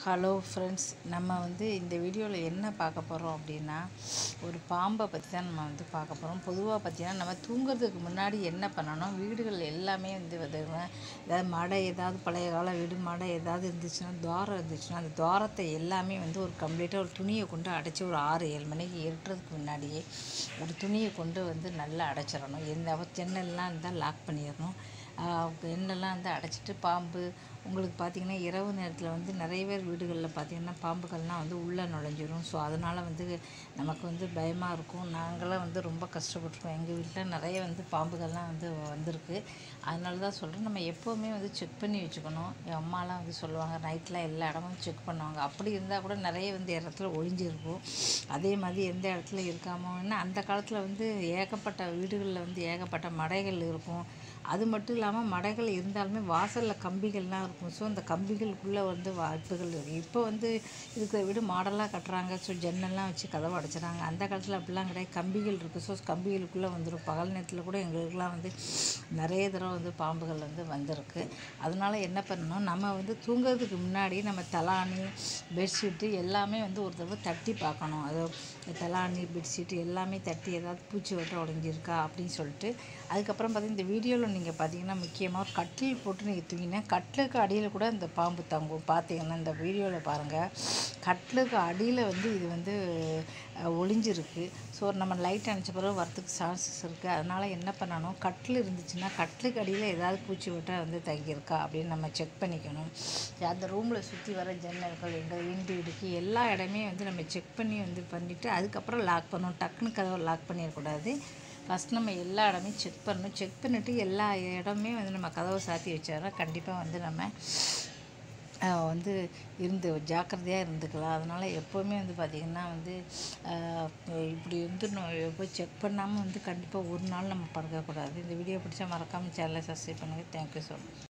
hello friends நம்ம வந்து இந்த வீடியோவில் என்ன பார்க்க போகிறோம் அப்படின்னா ஒரு பாம்பை பற்றி தான் நம்ம வந்து பார்க்க போகிறோம் பொதுவாக பார்த்தீங்கன்னா நம்ம தூங்குறதுக்கு முன்னாடி என்ன பண்ணணும் வீடுகள் எல்லாமே வந்து வந்துங்க ஏதாவது மடை ஏதாவது பழைய கால வீடு மடை ஏதாவது இருந்துச்சுன்னா துவாரம் இருந்துச்சுன்னா அந்த துவாரத்தை எல்லாமே வந்து ஒரு கம்ப்ளீட்டாக ஒரு துணியை கொண்டு அடைச்சி ஒரு ஆறு ஏழு மணிக்கு இருட்டுறதுக்கு முன்னாடியே ஒரு துணியை கொண்டு வந்து நல்லா அடைச்சிடணும் எந்த ஜன்னல்லாம் இருந்தால் லாக் பண்ணிடணும் எண்ணெல்லாம் வந்து அடைச்சிட்டு பாம்பு உங்களுக்கு பார்த்திங்கன்னா இரவு நேரத்தில் வந்து நிறைய பேர் வீடுகளில் பார்த்திங்கன்னா பாம்புகள்லாம் வந்து உள்ளே நுழைஞ்சிரும் ஸோ அதனால் வந்து நமக்கு வந்து பயமாக இருக்கும் நாங்களாம் வந்து ரொம்ப கஷ்டப்பட்டுருக்கோம் எங்கள் வீட்டில் நிறைய வந்து பாம்புகள்லாம் வந்து வந்திருக்கு அதனால தான் சொல்கிறேன் நம்ம எப்போவுமே வந்து செக் பண்ணி வச்சுக்கணும் என் அம்மாலாம் வந்து சொல்லுவாங்க நைட்டில் எல்லா இடமும் செக் பண்ணுவாங்க அப்படி இருந்தால் கூட நிறைய வந்து இடத்துல ஒளிஞ்சிருக்கும் அதே மாதிரி எந்த இடத்துல இருக்காமோன்னா அந்த காலத்தில் வந்து ஏகப்பட்ட வீடுகளில் வந்து ஏகப்பட்ட மடைகள் இருக்கும் அது மட்டும் இல்லாமல் மடைகள் இருந்தாலுமே வாசலில் கம்பிகள்லாம் இருக்கும் ஸோ அந்த கம்பிகளுக்குள்ளே வந்து வாய்ப்புகள் இருக்குது இப்போ வந்து இருக்கிற வீடு மாடலாக கட்டுறாங்க ஸோ ஜன்னல்லாம் வச்சு கதவை அடைச்சிறாங்க அந்த காலத்தில் அப்படிலாம் கிடையாது கம்பிகள் இருக்குது ஸோ கம்பிகளுக்குள்ளே வந்துடும் பகல் நேரத்தில் கூட எங்களுக்குலாம் வந்து நிறைய தடவை வந்து பாம்புகள் வந்து வந்திருக்கு அதனால என்ன பண்ணணும் நம்ம வந்து தூங்குறதுக்கு முன்னாடி நம்ம தலாணி பெட்ஷீட்டு எல்லாமே வந்து ஒரு தடவை தட்டி பார்க்கணும் அது தலாணி பெட்ஷீட்டு எல்லாமே தட்டி ஏதாவது பூச்சி வட்ட உடஞ்சிருக்கா அப்படின்னு சொல்லிட்டு அதுக்கப்புறம் பார்த்திங்கன்னா இந்த வீடியோவில் நீங்கள் பார்த்தீங்கன்னா முக்கியமாக ஒரு கட்டில் போட்டு நீங்கள் தூங்கினா கட்டிலுக்கு அடியில் கூட இந்த பாம்பு தங்கும் பார்த்தீங்கன்னா இந்த வீடியோவில் பாருங்கள் கட்டிலுக்கு அடியில் வந்து இது வந்து ஒளிஞ்சிருக்கு ஸோ நம்ம லைட் அணைச்ச பிறகு வரத்துக்கு சான்சஸ் இருக்குது அதனால் என்ன பண்ணணும் கட்டில் இருந்துச்சுன்னா கட்டிலுக்கு அடியில் ஏதாவது பூச்சி விட்டா வந்து தங்கியிருக்கா அப்படின்னு நம்ம செக் பண்ணிக்கணும் அந்த ரூமில் சுற்றி வர ஜன்னல்கள் எங்கள் விண்டு இடுக்கி எல்லா இடமே வந்து நம்ம செக் பண்ணி வந்து பண்ணிவிட்டு அதுக்கப்புறம் லாக் பண்ணணும் டக்குன்னு கதவை லாக் பண்ணிடக்கூடாது ஃபஸ்ட் நம்ம எல்லா இடமே செக் பண்ணணும் செக் பண்ணிவிட்டு எல்லா இடமே வந்து நம்ம கதவை சாத்தி வச்சாரா கண்டிப்பாக வந்து நம்ம வந்து இருந்து ஜாக்கிரதையாக இருந்துக்கலாம் அதனால் எப்போவுமே வந்து பார்த்திங்கன்னா வந்து இப்படி வந்து போய் செக் பண்ணாமல் வந்து கண்டிப்பாக ஒரு நாள் நம்ம படுக்கக்கூடாது இந்த வீடியோ பிடிச்சா மறக்காமல் சேனலை சப்ஸ்கிரைப் பண்ணுங்கள் தேங்க்யூ ஸோ மச்